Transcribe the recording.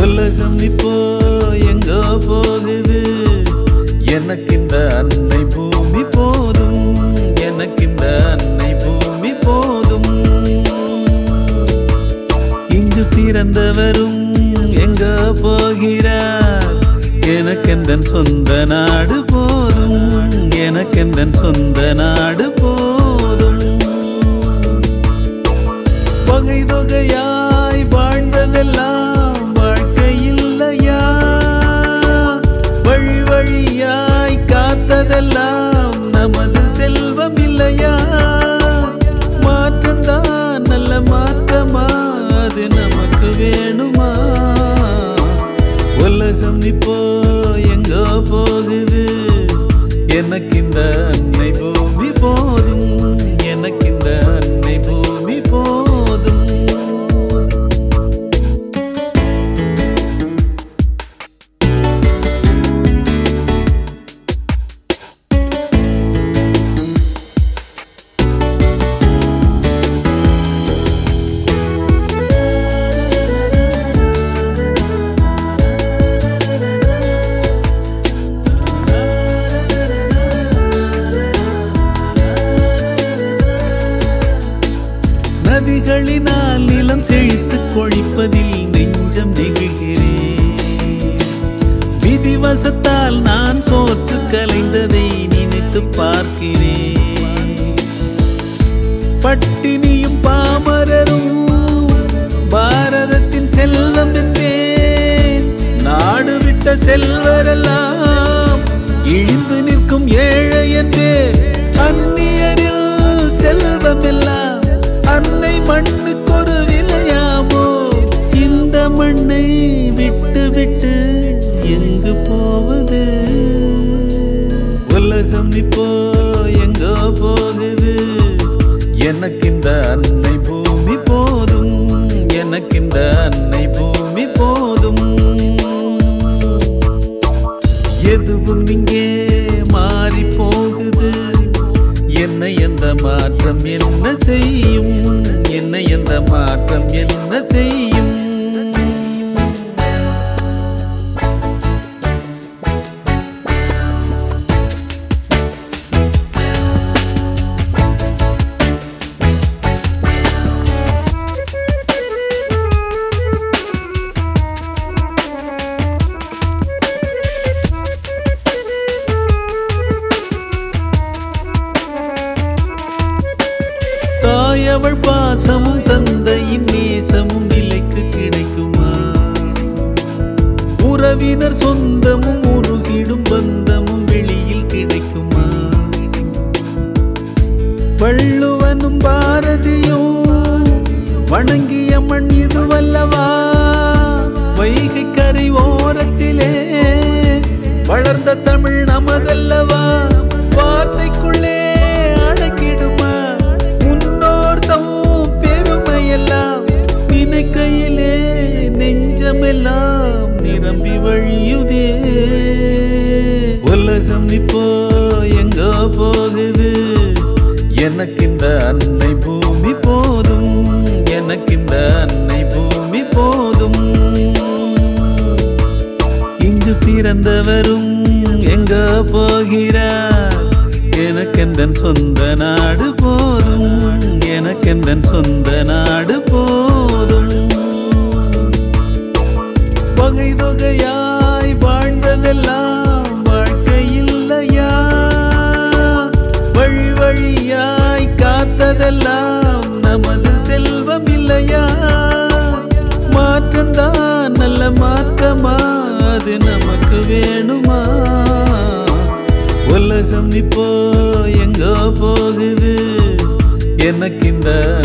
உலகம் இப்போ எங்கோ போகுது எனக்கு இந்த அன்னை பூமி போதும் எனக்கு இந்த அன்னை பூமி போதும் இங்கு பிறந்தவரும் எங்க போகிறார் எனக்கெந்தன் சொந்த நாடு போதும் எனக்கெந்தன் சொந்த நாடு போதும் வகை தொகையாய் வாழ்ந்ததெல்லாம் வாழ்க்கை இல்லையா வழி வழியாய் காத்ததெல்லாம் நமது செல்வம் இல்லையா மாற்றம்தான் நல்ல மாற்றமா அது நமக்கு வேணுமா உலகம் இப்போ எங்கோ போகுது எனக்கு இந்த அன்னை பூமி போதும் எனக்கு இந்த அன்னை பூமி போதும் நதிகளினால் நிலம் செழித்து கொழிப்பதில் நெஞ்சம் நெகிழ்கிறேன் விதிவசத்தால் நான் சோற்று கலைந்ததை நினைத்து பார்க்கிறேன் பட்டினியும் பாமரரும் பாரதத்தின் செல்வம் என்பேன் நாடு விட்ட செல்வரெல்லாம் இழிந்து நிற்கும் ஏழை என்பேன் அந்நியரில் செல்வம் எல்லாம் அன்னை மண்ணுக்கு ஒரு விலையாமோ இந்த மண்ணை விட்டு விட்டு எங்கு போவது உலகம் இப்போ எங்கோ போகுது எனக்கு இந்த அன்னை பூமி போதும் எனக்கு இந்த அன்னை பூமி போதும் எதுவும் இங்கே மாறி போகுது என்ன எந்த மாற்றம் என்ன செய்யும் என்ன எந்த மாற்றம் என்ன செய்யும் தாயவள் பாசமும் தந்தையின் நேசமும் விலைக்கு கிடைக்குமா உறவினர் சொந்தமும் உருகிடும் பந்தமும் வெளியில் கிடைக்குமா வள்ளுவனும் பாரதியும் வணங்கிய மண் இதுவல்லவா வைகை கரை ஓரத்திலே வளர்ந்த தமிழ் நமதல்லவா வார்த்தைக்குள்ளே அடக்கிடுமா முன்னோர் தம் பெருமையெல்லாம் நினைக்கையிலே நெஞ்சமெல்லாம் நிரம்பி வழியுதே உலகம் இப்போ எங்கோ போகுது எனக்கு இந்த அன்னை பூமி போதும் எனக்கு இந்த அன்னை பூமி போதும் இங்கு பிறந்தவரும் எங்க போகிறார் எனக்கெந்தன் சொந்த நாடு போதும் எனக்கெந்தன் சொந்த நாடு போதும் வகை தொகையாய் வாழ்ந்ததெல்லாம் வாழ்க்கை இல்லையா வழி வழியாய் காத்ததெல்லாம் நமது செல்வம் இல்லையா மாற்றம்தான் நல்ல மாற்றமா அது நமக்கு வேணுமா உலகம் இப்போ எங்கோ போகுது எனக்கு இந்த